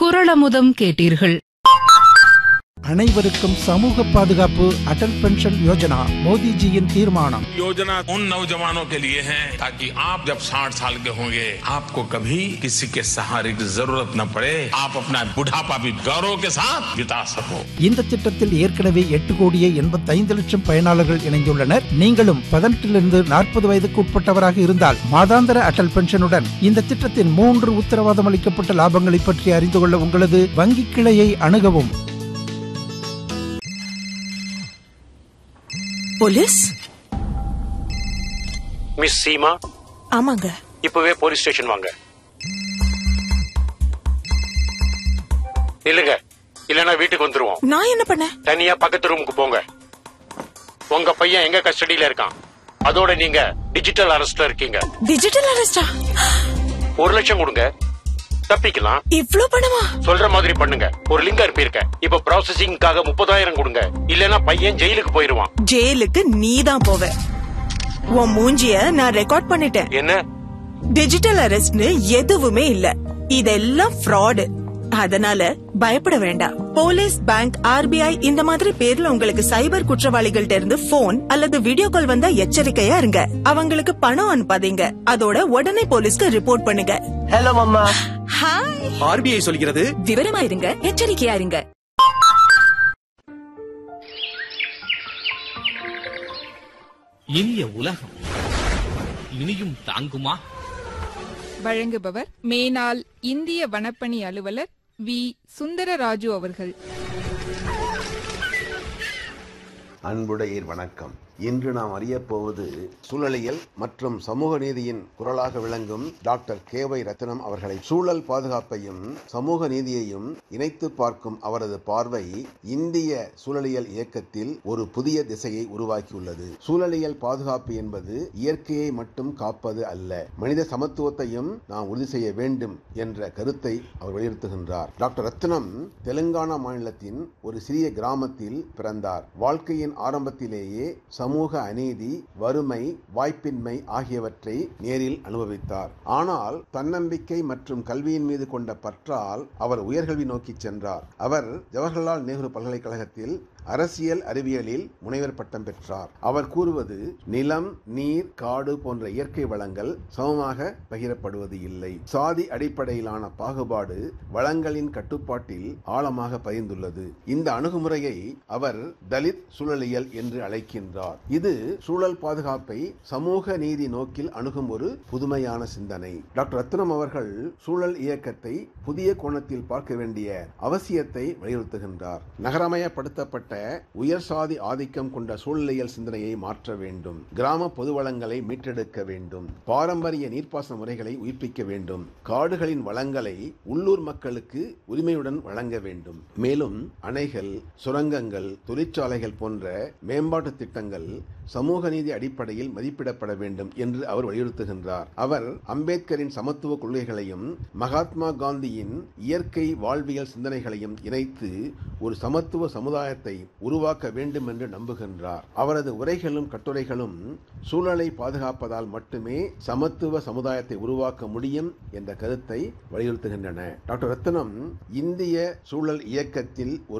குரளமுதம் கேட்டீர்கள் அனைவருக்கும் சமூக பாதுகாப்பு அடல் பென்ஷன் யோஜனா மோடிஜியின் தீர்மானம் योजना उन नौजवानों के लिए है ताकि आप जब 60 साल के होंगे आपको कभी किसी के सहारे की जरूरत न पड़े आप अपना बुढ़ापा भी गौरव के साथ बिता सको இந்த திட்டத்தில் ஏற்கனவே எட்டு கோடியே எண்பத்தி ஐந்து லட்சம் பயனாளர்கள் இணைந்துள்ளனர் நீங்களும் பதினெட்டிலிருந்து நாற்பது வயதுக்கு உட்பட்டவராக இருந்தால் மாதாந்திர அடல் பென்ஷனுடன் இந்த திட்டத்தின் மூன்று உத்தரவாதம் அளிக்கப்பட்ட லாபங்களை பற்றி அறிந்து கொள்ள உங்களது வங்கி கிளையை அணுகவும் போலீஸ் மிஸ் சீமா ஆமாங்க இப்பவே போலீஸ் ஸ்டேஷன் வாங்க இல்லங்க இல்லனா வீட்டுக்கு வந்துருவோம் நான் என்ன பண்ணேன் தனியா பக்கத்து ரூமுக்கு போங்க உங்க பையன் எங்க கஸ்டடியில இருக்கான் அதோட நீங்க டிஜிட்டல் அரெஸ்ட்ல இருக்கீங்க டிஜிட்டல் அரெஸ்டா ஒரு லட்சம் கொடுங்க தப்பிக்கலாம் இவ்ளோ பணமா சொல்ற மாதிரி பண்ணுங்க ஒரு லிங்க் அனுப்பியிருக்கேன் இப்ப ப்ராசஸிங்காக முப்பதாயிரம் கொடுங்க இல்லனா பையன் ஜெயிலுக்கு போயிருவான் ஜெயிலுக்கு நீ தான் போவ உன் மூஞ்சிய நான் ரெக்கார்ட் பண்ணிட்டேன் என்ன டிஜிட்டல் அரெஸ்ட்னு எதுவுமே இல்ல இதெல்லாம் ஃப்ராடு அதனால பயப்பட வேண்டாம் போலீஸ் பேங்க் ஆர்பிஐ இந்த மாதிரி பேர்ல உங்களுக்கு சைபர் குற்றவாளிகள்ட்ட இருந்து போன் அல்லது வீடியோ கால் வந்தா எச்சரிக்கையா இருங்க அவங்களுக்கு பணம் அனுப்பாதீங்க அதோட உடனே போலீஸ்க்கு ரிப்போர்ட் பண்ணுங்க ஹலோ மம்மா ஹாய் ஆர்பிஐ சொல்கிறது விவரமா இருங்க எச்சரிக்கையா இருங்க இனிய உலகம் இனியும் தாங்குமா வழங்குபவர் மேனாள் இந்திய வனப்பணி அலுவலர் வி சுந்தரராஜு அவர்கள் அன்புடையீர் வணக்கம் இன்று நாம் அறியப் போவது சூழலியல் மற்றும் சமூக நீதியின் குரலாக விளங்கும் டாக்டர் கே வை ரத்னம் அவர்களை சூழல் பாதுகாப்பையும் சமூக நீதியையும் இணைத்து பார்க்கும் அவரது பார்வை இந்திய சூழலியல் இயக்கத்தில் ஒரு புதிய திசையை உருவாக்கியுள்ளது சூழலியல் பாதுகாப்பு என்பது இயற்கையை மட்டும் காப்பது அல்ல மனித சமத்துவத்தையும் நாம் உறுதி செய்ய வேண்டும் என்ற கருத்தை அவர் வலியுறுத்துகின்றார் டாக்டர் ரத்னம் தெலுங்கானா மாநிலத்தின் ஒரு சிறிய கிராமத்தில் பிறந்தார் வாழ்க்கையின் ஆரம்பத்திலேயே சமூக அநீதி வறுமை வாய்ப்பின்மை ஆகியவற்றை நேரில் அனுபவித்தார் ஆனால் தன்னம்பிக்கை மற்றும் கல்வியின் மீது கொண்ட பற்றால் அவர் உயர்கல்வி நோக்கி சென்றார் அவர் ஜவஹர்லால் நேரு பல்கலைக்கழகத்தில் அரசியல் அறிவியலில் முனைவர் பட்டம் பெற்றார் அவர் கூறுவது நிலம் நீர் காடு போன்ற இயற்கை வளங்கள் சமமாக பகிரப்படுவது இல்லை சாதி அடிப்படையிலான பாகுபாடு வளங்களின் கட்டுப்பாட்டில் ஆழமாக பதிந்துள்ளது இந்த அணுகுமுறையை அவர் தலித் சூழலியல் என்று அழைக்கின்றார் இது சூழல் பாதுகாப்பை சமூக நீதி நோக்கில் அணுகும் ஒரு புதுமையான சிந்தனை டாக்டர் ரத்னம் அவர்கள் சூழல் இயக்கத்தை புதிய கோணத்தில் பார்க்க வேண்டிய அவசியத்தை வலியுறுத்துகின்றார் நகரமயப்படுத்தப்பட்ட உயர் சாதி ஆதிக்கம் கொண்ட சூழ்நிலையல் சிந்தனையை மாற்ற வேண்டும் கிராம பொது வளங்களை மீட்டெடுக்க வேண்டும் பாரம்பரிய நீர்ப்பாசன முறைகளை உயிர்ப்பிக்க வேண்டும் காடுகளின் வளங்களை உள்ளூர் மக்களுக்கு உரிமையுடன் வழங்க வேண்டும் மேலும் அணைகள் சுரங்கங்கள் தொழிற்சாலைகள் போன்ற மேம்பாட்டு திட்டங்கள் சமூக நீதி அடிப்படையில் மதிப்பிடப்பட வேண்டும் என்று அவர் வலியுறுத்துகின்றார் அவர் அம்பேத்கரின் சமத்துவ கொள்கைகளையும் மகாத்மா காந்தியின் இயற்கை வாழ்வியல் சிந்தனைகளையும் இணைத்து ஒரு சமத்துவ சமுதாயத்தை உருவாக்க வேண்டும் என்று நம்புகின்றார் அவரது உரைகளும் கட்டுரைகளும் சூழலை பாதுகாப்பதால் மட்டுமே சமத்துவ சமுதாயத்தை உருவாக்க முடியும் என்ற கருத்தை வலியுறுத்துகின்றன டாக்டர் ரத்னம் இந்திய சூழல் இயக்கத்தில் ஒரு